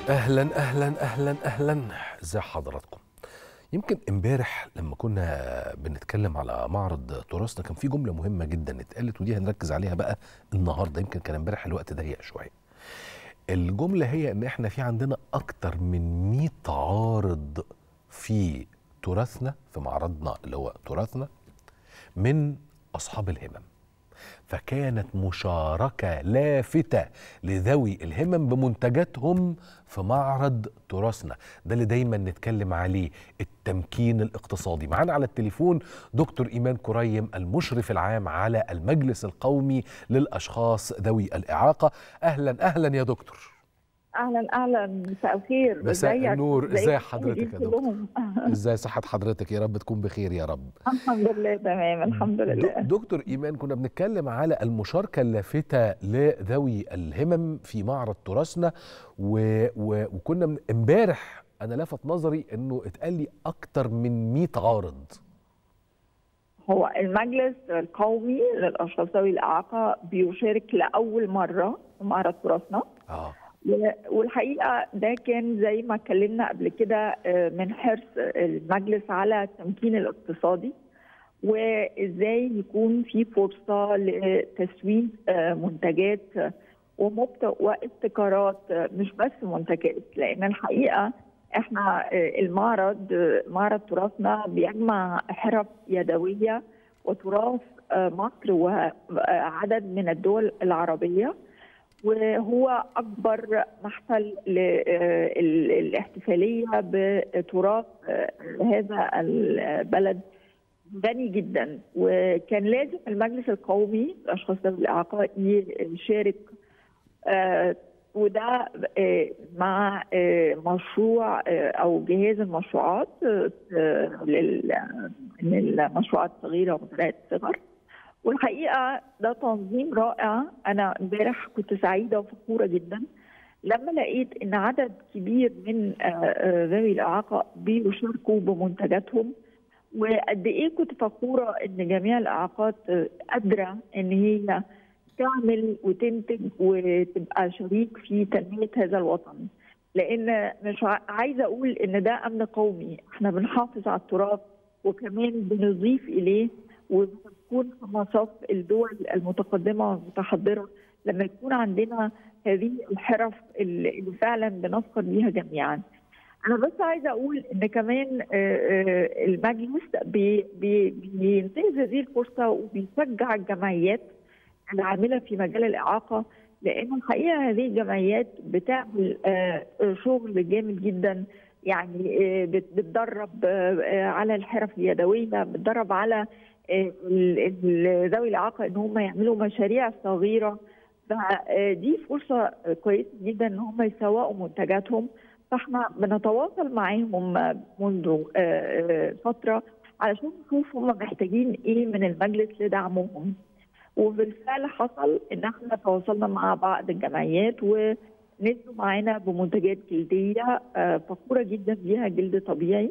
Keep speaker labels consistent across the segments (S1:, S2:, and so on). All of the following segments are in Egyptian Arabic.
S1: اهلا اهلا اهلا اهلا ازي حضراتكم يمكن امبارح لما كنا بنتكلم على معرض تراثنا كان في جمله مهمه جدا اتقالت ودي هنركز عليها بقى النهارده يمكن كان امبارح الوقت ضيق شويه الجمله هي ان احنا في عندنا اكتر من 100 عارض في تراثنا في معرضنا اللي هو تراثنا من اصحاب الهمم فكانت مشاركة لافتة لذوي الهمم بمنتجاتهم في معرض تراثنا ده اللي دايما نتكلم عليه التمكين الاقتصادي معانا على التليفون دكتور إيمان كريم المشرف العام على المجلس القومي للأشخاص ذوي الإعاقة أهلا أهلا يا دكتور
S2: اهلا اهلا مساء الخير
S1: مساء
S2: ازيك؟
S1: النور
S2: ازيك
S1: ازاي حضرتك يا دكتور
S2: كلهم؟
S1: ازاي صحة حضرتك يا رب تكون بخير يا رب
S2: الحمد لله تمام الحمد لله
S1: د- دكتور ايمان كنا بنتكلم على المشاركه اللافته لذوي الهمم في معرض تراثنا و... و... وكنا من- امبارح انا لفت نظري انه اتقال لي اكتر من 100 عارض
S2: هو المجلس القومي للاشخاص ذوي الاعاقه بيشارك لاول مره في معرض تراثنا
S1: اه
S2: و- والحقيقه ده كان زي ما اتكلمنا قبل كده آه، من حرص المجلس على التمكين الاقتصادي وازاي يكون في فرصه لتسويق آه، منتجات آه، ومبت- وابتكارات آه، مش بس منتجات لان الحقيقه احنا آه، المعرض آه، معرض تراثنا بيجمع حرف يدويه وتراث آه، مصر وعدد من الدول العربيه وهو اكبر محفل للاحتفاليه بتراث آه، هذا البلد غني جدا وكان لازم المجلس القومي للاشخاص ذوي الاعاقه يشارك آه، وده آه، مع آه، مشروع آه، او جهاز المشروعات آه، لل- للمشروعات الصغيره ومنتجات الصغر والحقيقه ده تنظيم رائع انا امبارح كنت سعيده وفخوره جدا لما لقيت ان عدد كبير من آه، آه، ذوي الاعاقه بيشاركوا بمنتجاتهم وقد ايه كنت فخوره ان جميع الاعاقات آه، قادره ان هي تعمل وتنتج وتبقى شريك في تنميه هذا الوطن لان مش ع- عايزه اقول ان ده امن قومي احنا بنحافظ على التراث وكمان بنضيف اليه وبنكون في مصاف الدول المتقدمه والمتحضره لما يكون عندنا هذه الحرف اللي اللي فعلا بنفخر بيها جميعا. انا بس عايزه اقول ان كمان آه، آه، المجلس بي- بي- بينتهز هذه الفرصه وبيشجع الجمعيات العامله في مجال الاعاقه لان الحقيقه هذه الجمعيات بتعمل آه، آه، شغل جامد جدا يعني آه، بت- بتدرب آه، آه، على الحرف اليدويه بتدرب على آه، ال- ال- ذوي الاعاقه ان هم يعملوا مشاريع صغيره فدي فرصه كويسه جدا ان هم يسوقوا منتجاتهم فاحنا بنتواصل معاهم منذ آه، آه، فتره علشان نشوف هم محتاجين ايه من المجلس لدعمهم وبالفعل حصل ان احنا تواصلنا مع بعض الجمعيات ونزلوا معانا بمنتجات جلديه آه، فخوره جدا بيها جلد طبيعي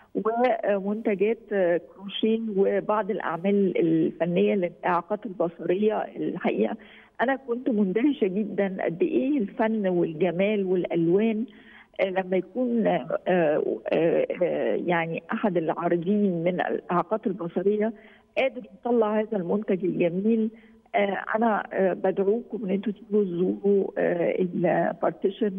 S2: ومنتجات آه، كروشيه وبعض الاعمال الفنيه للاعاقات البصريه الحقيقه انا كنت مندهشه جدا قد ايه الفن والجمال والالوان آه، لما يكون آه، آه، آه، يعني احد العارضين من الاعاقات البصريه قادر يطلع هذا المنتج الجميل آه، انا آه، بدعوكم ان انتم تيجوا تزوروا البارتيشن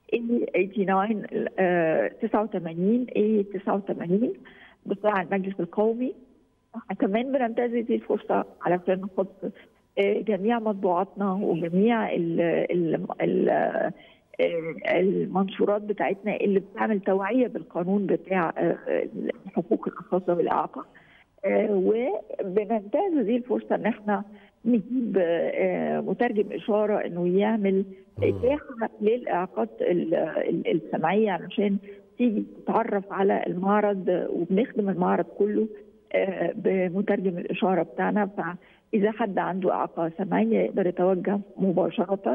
S2: A89 آه، 89 A89 بتاع المجلس القومي احنا كمان بننتهز هذه الفرصه علشان نحط آه، جميع مطبوعاتنا وجميع ال ال ال آه، المنشورات بتاعتنا اللي بتعمل توعيه بالقانون بتاع آه، حقوق الاشخاص ذوي الاعاقه آه، وبننتهز هذه الفرصه ان احنا نجيب آه، مترجم اشاره انه يعمل اتاحه للاعاقات ال- ال- السمعيه علشان تيجي تتعرف على المعرض وبنخدم المعرض كله آه، بمترجم الاشاره بتاعنا فاذا حد عنده اعاقه سمعيه يقدر يتوجه مباشره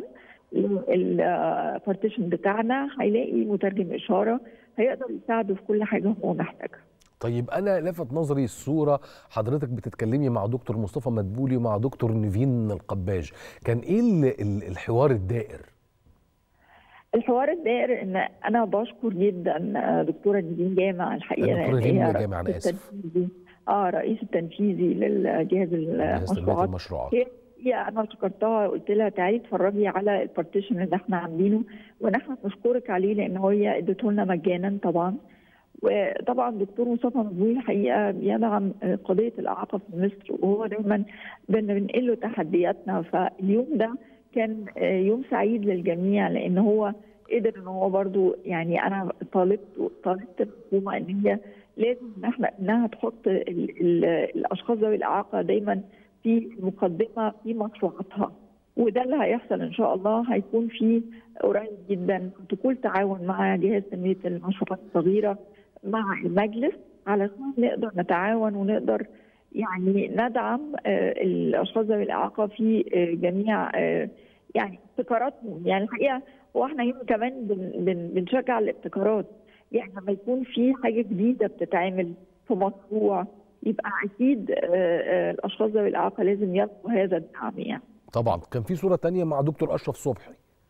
S2: للبارتيشن بتاعنا هيلاقي مترجم اشاره هيقدر يساعده في كل حاجه هو محتاجها
S1: طيب انا لفت نظري الصوره حضرتك بتتكلمي مع دكتور مصطفى مدبولي ومع دكتور نيفين القباج كان ايه ال- ال- الحوار الدائر
S2: الحوار الدائر ان انا بشكر جدا آه، دكتوره نيفين جامع الحقيقه
S1: دكتورة
S2: لأن هي
S1: نيفين
S2: رئيس
S1: جامع، أنا آسف.
S2: التنفيذي اه رئيس التنفيذي للجهاز
S1: جهاز تنمية
S2: المشروعات
S1: المشروعات
S2: هي هي انا شكرتها قلت لها تعالي اتفرجي على البارتيشن اللي احنا عاملينه ونحن نشكرك عليه لان هي ادته لنا مجانا طبعا وطبعا دكتور مصطفى مزوي الحقيقه بيدعم قضيه الاعاقه في مصر وهو دايما بن- بنقل له تحدياتنا فاليوم ده كان يوم سعيد للجميع لان هو قدر ان هو برضو يعني انا طالبت طالبت الحكومه ان هي لازم ان احنا انها تحط ال ال الاشخاص ذوي الاعاقه دايما في المقدمه في مشروعاتها وده اللي هيحصل ان شاء الله هيكون في قريب جدا بروتوكول تعاون مع جهاز تنميه المشروعات الصغيره مع المجلس علشان نقدر نتعاون ونقدر يعني ندعم آه، الاشخاص ذوي الاعاقه في آه، جميع آه، يعني ابتكاراتهم يعني الحقيقه هو احنا يوم كمان بن بن بنشجع الابتكارات يعني لما يكون في حاجه جديده بتتعمل في مشروع يبقى اكيد آه، آه، الاشخاص ذوي الاعاقه لازم يلقوا هذا الدعم يعني
S1: طبعا كان في صوره تانية مع دكتور اشرف صبحي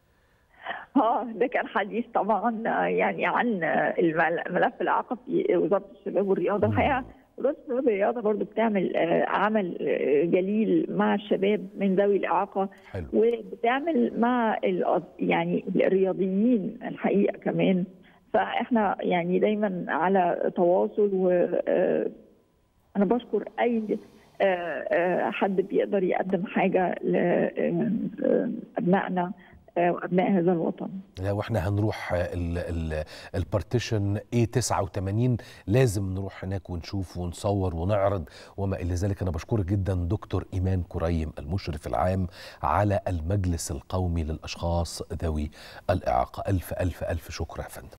S2: اه ده كان حديث طبعا آه، يعني عن آه، المل- ملف الاعاقه في وزاره الشباب والرياضه الحقيقه وزاره الشباب والرياضه برضو بتعمل آه، عمل آه، جليل مع الشباب من ذوي الاعاقه
S1: حلو
S2: وبتعمل مع ال- يعني الرياضيين الحقيقه كمان فاحنا يعني دايما على تواصل و آه، انا بشكر اي آه، آه، حد بيقدر يقدم حاجه لابنائنا وابناء هذا الوطن
S1: لا واحنا هنروح ال- ال- البارتيشن اي 89 لازم نروح هناك ونشوف ونصور ونعرض وما الى ذلك انا بشكرك جدا دكتور ايمان كريم المشرف العام على المجلس القومي للاشخاص ذوي الاعاقه الف الف الف شكر يا فندم